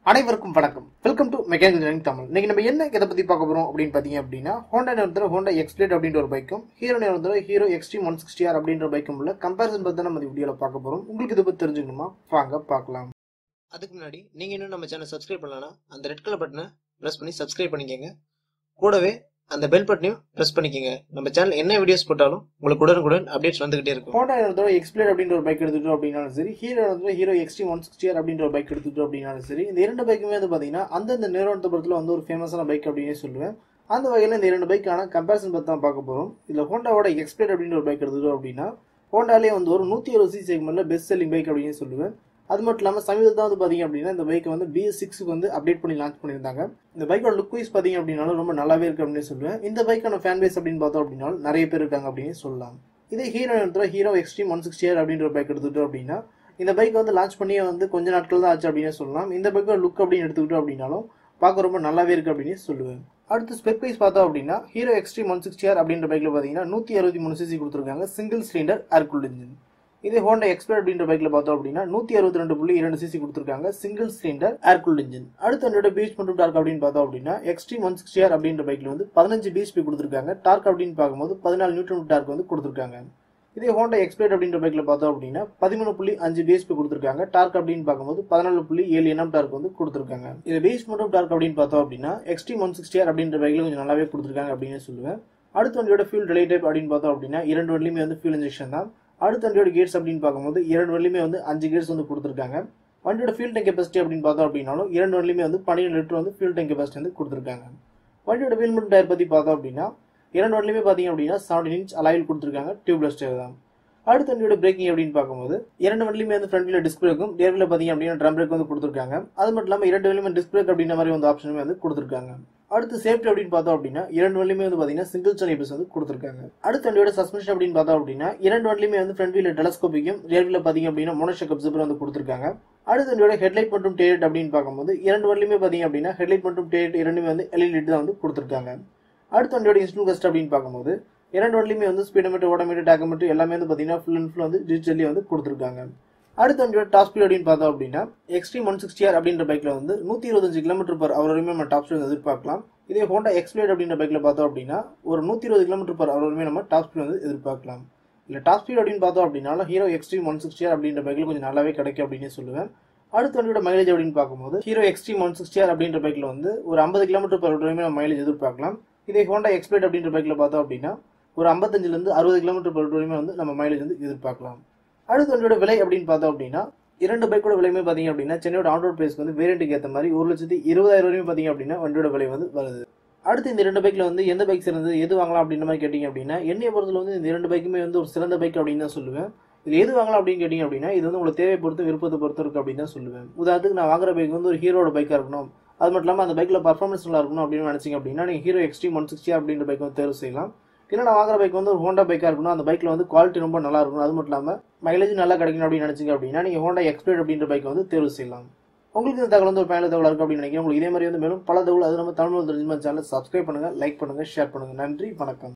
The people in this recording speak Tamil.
அனைவருக்கும் வணக்கம் welcome to mechanical engineering Tamil இன்னைக்கு நம்ம என்ன இதை பத்தி பார்க்க போறோம் அப்படின்னு பாத்தீங்க அப்படின்னா ஹோண்டா நிறுவனத்தில் ஹோண்டா எக்ஸ்பிளேட் அப்படின்ற ஒரு பைக்கும் ஹீரோ நிறுவனத்தில் hero Xtreme one sixty R அப்படின்ற பைக்கும் உள்ள கம்பேரிசன் பத்தி தான் நம்ம இந்த வீடியோல பார்க்க போறோம் உங்களுக்கு இதை பத்தி தெரிஞ்சுக்கணுமா வாங்க பார்க்கலாம் அதுக்கு முன்னாடி நீங்க இன்னும் நம்ம சேனல் சப்ஸ்கிரைப் பண்ணலனா அந்த ரெட் கலர் பட்டனை பிரஸ் பண்ணி சப்ஸ்கிரைப் பண்ணிக்கங்க கூடவே அந்த பெல் பட்டனையும் பிரஸ் பண்ணிக்கங்க நம்ம சேனல் என்ன வீடியோஸ் போட்டாலும் உங்களுக்கு உடனுக்குடன் அப்டேட்ஸ் வந்துகிட்டே இருக்கும் ஹோண்டா நிறுவனத்தோட எக்ஸ்பிளேட் அப்படின்ற ஒரு பைக் எடுத்துட்டோம் அப்படின்னாலும் சரி ஹீரோ நிறுவனத்தில் hero Xtreme one sixty R அப்படின்ற ஒரு பைக் எடுத்துட்டோம் அப்படின்னாலும் சரி இந்த இரண்டு பைக்குமே வந்து பாத்தீங்கன்னா அந்தந்த நிறுவனத்தை பொறுத்துல வந்து ஒரு ஃபேமஸான பைக் அப்படின்னே சொல்லுவேன் அந்த வகையில் இந்த இரண்டு பைக்கான கம்பேரிசன் பற்றி தான் பார்க்க போகிறோம் இதில் ஹோண்டாவோட எக்ஸ்பிளேட் அப்படின்ற ஒரு பைக் எடுத்துட்டோம் அப்படின்னா ஹோண்டாலே வந்து ஒரு நூற்றி அறுபது சி செக்மெண்ட்டில் பெஸ்ட் செல்லிங் பைக் அப்படின்னு சொல்லுவேன் அது மட்டும் இல்லாமல் சமீபத்தில் வந்து பார்த்தீங்க அப்படின்னா இந்த பைக்கை வந்து பிஎஸ் சிக்ஸுக்கு வந்து அப்டேட் பண்ணி லான்ச் பண்ணியிருந்தாங்க இந்த பைக்கோட லுக் வைஸ் பார்த்தீங்க அப்படின்னாலும் ரொம்ப நல்லாவே இருக்கு அப்படின்னு சொல்லுவேன் இந்த பைக்கான ஃபேன் பேஸ் அப்படின்னு பார்த்தோம் அப்படின்னாலும் நிறைய பேர் இருக்காங்க அப்படின்னு சொல்லலாம் இதே ஹீரோ இடத்துல ஹீரோ எக்ஸ்ட்ரீம் ஒன் சிக்ஸ்டி அப்படின்ற பைக் எடுத்துக்கிட்டோம் அப்படின்னா இந்த பைக் வந்து லான்ச் பண்ணி வந்து கொஞ்ச நாட்கள் தான் ஆச்சு அப்படின்னு சொல்லலாம் இந்த பைக்கோட லுக் அப்படின்னு எடுத்துக்கிட்டோம் அப்படின்னாலும் பார்க்க ரொம்ப நல்லாவே இருக்கு அப்படின்னு சொல்லுவேன் அடுத்து ஸ்பெக் வைஸ் பார்த்தோம் அப்படின்னா Hero Xtreme one sixty R அப்படின்ற பைக்கில் பார்த்தீங்கன்னா நூற்றி அறுபத்தி மூணு சிசி கொடுத்துருக்காங்க சிங்கிள் சிலிண்டர் ஏர்கூல்ட் இன்ஜின் இதே ஹோண்டா எக்ஸ்பிளர் அப்படின்ற பைக்ல பார்த்தோம் அப்படின்னா நூத்தி அறுபத்தி ரெண்டு புள்ளி இரண்டு சிசி கொடுத்துருக்காங்க சிங்கிள் சிலிண்டர் ஏர்கூல்ட் இன்ஜின் அடுத்து அதோட பீச் மற்றும் டார்க் அப்படின்னு பார்த்தோம் அப்படின்னா எக்ஸ்ட்ரீம் ஒன் சிக்ஸ்டி ஆர் அப்படின்ற பைக்ல வந்து பதினஞ்சு பிஎஸ்பி கொடுத்துருக்காங்க டார்க் அப்படின்னு பார்க்கும்போது பதினாலு நியூட்ரன் டார்க் வந்து கொடுத்துருக்காங்க இதே ஹோண்டா எக்ஸ்பிளேட் அப்படின்ற பைக்ல பார்த்தோம் அப்படின்னா பதிமூணு புள்ளி அஞ்சு பிஎஸ்பி கொடுத்துருக்காங்க டார்க் அப்படின்னு பார்க்கும்போது பதினாலு புள்ளி ஏழு என்எம் டார்க் வந்து கொடுத்துருக்காங்க இது பேஸ் மற்றும் டார்க் அப்படின்னு பார்த்தோம் அப்படின்னா எக்ஸ்ட்ரீம் ஒன் சிக்ஸ்டி ஆர் அப்படின்ற பைக்ல கொஞ்சம் நல்லாவே கொடுத்துருக்காங்க அப்படின்னு சொல்லுவேன் அடுத்த வண்டியோட ஃபியூல் ரிலே டைப் அப்படின்னு பார்த்தோம் அப்படின்னா இரண்டு வண்டியுமே வந்து ஃபியூல் இன்ஜெக்ஷன் தான் அடுத்த வண்டியோட கேட்ஸ் அப்படின்னு பார்க்கும்போது இரண்டு வண்டியுமே வந்து அஞ்சு கேட்ஸ் வந்து கொடுத்துருக்காங்க வண்டியோட ஃபியூல் டேங்க் கெப்பாசிட்டி அப்படின்னு பார்த்தோம் அப்படின்னாலும் இரண்டு வண்டியுமே வந்து பன்னிரெண்டு லிட்டர் வந்து ஃபியூல் டேங்க் கெப்பாசிட்டி வந்து கொடுத்துருக்காங்க வண்டியோட வீல் மற்றும் டயர் பற்றி பார்த்தோம் அப்படின்னா இரண்டு வண்டியுமே பார்த்தீங்க அப்படின்னா செவன்டீன் இன்ச் அலாயில் கொடுத்துருக்காங்க டியூப்லெஸ் டயர் தான் அடுத்த வண்டியோட பிரேக்கிங் அப்படின்னு பார்க்கும்போது இரண்டு வண்டியுமே வந்து ஃப்ரண்ட் வீல டிஸ்க் பிரேக்கும் ரியர் வீல பார்த்தீங்க அப்படின்னா ட்ரம் பிரேக் வந்து கொடுத்துருக்காங்க அது மட்டும் இல்லாமல் இரண்டு வண்டியுமே டிஸ்க் பிரேக் அப்படின்ற மாதிரி வந்து ஆப்ஷனுமே வந்து கொடுத்துருக்காங்க அடுத்து சேஃப்டி அப்படின்னு பார்த்தோம் அப்படின்னா இரண்டு வண்டியுமே வந்து பார்த்தீங்கன்னா சிங்கிள் சன் ஏபிஎஸ் வந்து கொடுத்துருக்காங்க அடுத்த வண்டியோட சஸ்பென்ஷன் அப்படின்னு பார்த்தோம் அப்படின்னா இரண்டு வண்டியுமே வந்து ஃப்ரண்ட் வீல டெலஸ்கோபிக்கும் ரியர் வீல பார்த்தீங்க அப்படின்னா மோனோஷக் அப்சர்வர் வந்து கொடுத்துருக்காங்க அடுத்த வண்டியோட ஹெட்லைட் மற்றும் டேட் அப்படின்னு பார்க்கும்போது இரண்டு வண்டியுமே பார்த்தீங்க அப்படின்னா ஹெட்லைட் மற்றும் டேட் இரண்டுமே வந்து எல்இடி தான் வந்து கொடுத்துருக்காங்க அடுத்த வண்டியோட இன்ஸ்டூல் கஸ்ட் அப்படின்னு பார்க்கும்போது இரண்டு வண்டியுமே வந்து ஸ்பீடோமீட்டர் ஓடோமீட்டர் டேக்கோமீட்டர் எல்லாமே வந்து பார்த்தீங்கன்னா ஃபுல் அண்ட் ஃபுல் வந்து டிஜிட்டலி வந்து கொடுத்துருக்காங்க அடுத்த வண்டியோட டாப் ஸ்பீட் அப்படின்னு பார்த்தோம் அப்படின்னா எக்ஸ்ட்ரீம் ஒன் சிக்ஸ்டி ஆர் அப்படின்ற பைக்ல வந்து நூற்றி இருபத்தஞ்சு கிலோமீட்டர் பர் அவர் வரையுமே நம்ம டாப் ஸ்பீட் எதிர்பார்க்கலாம் இதே ஹோண்டா எக்ஸ்பிளேட் அப்படின்ற பைக்ல பார்த்தோம் அப்படின்னா ஒரு நூற்றி இருபது கிலோமீட்டர் பர் அவர் வரையுமே நம்ம டாப் ஸ்பீட் வந்து எதிர்பார்க்கலாம் இல்லை டாப் ஸ்பீட் அப்படின்னு பார்த்தோம் அப்படின்னா Hero Xtreme one sixty R அப்படின்ற பைக்ல கொஞ்சம் நல்லாவே கிடைக்கும் அப்படின்னு சொல்லுவேன் அடுத்த வண்டியோட மைலேஜ் அப்படின்னு பார்க்கும்போது Hero Xtreme one sixty R அப்படின்ற பைக்ல வந்து ஒரு ஐம்பது கிலோமீட்டர் பர் வரையுமே நம்ம மைலேஜ் எதிர்பார்க்கலாம் இதே ஹோண்டா எக்ஸ்பிளேட் அப்படின்ற பைக்ல பார்த்தோம் அப்படின்னா ஒரு ஐம்பத்தஞ்சிலேருந்து அறுபது கிலோமீட்டர் பர் வரையுமே வந்து நம்ம மைலேஜ் வந்து எதிர்பார்க்கலாம் அடுத்த வண்டியோட விலை அப்படின்னு பார்த்தோம் அப்படின்னா இரண்டு பைக்கோட விலையுமே பார்த்தீங்க அப்படின்னா சென்னையோட ஆன் ரோட் பிரைஸ்க்கு வந்து வேரியண்ட்டுக்கு ஏற்ற மாதிரி ஒரு லட்சத்தி இருபதாயிரம் வரையும் பார்த்தீங்க அப்படின்னா வண்டியோட விலை வந்து வருது அடுத்து இந்த ரெண்டு பைக்கில் வந்து எந்த பைக் சிறந்தது எது வாங்கலாம் அப்படின்ற மாதிரி கேட்டிங்க அப்படின்னா என்னைய பொறுத்தல வந்து இந்த இரண்டு பைக்குமே வந்து ஒரு சிறந்த பைக் அப்படின்னு தான் சொல்லுவேன் இது எது வாங்கலாம் அப்படின்னு கேட்டிங்க அப்படின்னா இது வந்து உங்களுக்கு தேவை பொறுத்து விருப்பத்தை பொறுத்து இருக்கு அப்படின்னு தான் சொல்லுவேன் உதாரணத்துக்கு நான் வாங்குற பைக் வந்து ஒரு ஹீரோட பைக்காக இருக்கணும் அது மட்டும் இல்லாமல் அந்த பைக்கில் பர்ஃபார்மன்ஸ் நல்லா இருக்கணும் அப்படின்னு நினச்சிங்க அப்படின்னா நீங்கள் ஹீரோ எக்ஸ்ட்ரீம் ஒன் சிக்ஸ்டி அப்படின்ற பைக் வந்து தேர்வு செய்யலாம் இல்லை நான் வாங்குற பைக் வந்து ஒரு ஹோண்டா பைக்காக இருக்கணும் அந்த பைக்கில் வந்து குவாலிட்டி ரொம்ப நல்லா இருக்கணும் அது மட்டும் இல்லாமல் மைலேஜ் நல்லா கிடைக்கணும் அப்படின்னு நினச்சிங்க அப்படின்னா நீங்கள் ஹோண்டா எக்ஸ்பிளேட் அப்படின்ற பைக்கை வந்து தேர்வு செய்யலாம் உங்களுக்கு இந்த தகவல் வந்து ஒரு பயனுள்ள தகவல் இருக்குது அப்படின்னு நினைக்கிறேன் உங்களுக்கு இதே மாதிரி வந்து மேலும் பல தகவல் அது நம்ம தமிழ் தெரிஞ்சுமா சேனல் சப்ஸ்கிரைப் பண்ணுங்கள் லைக் பண்ணுங்கள் ஷேர் பண்ணுங்கள் நன்றி வணக்கம்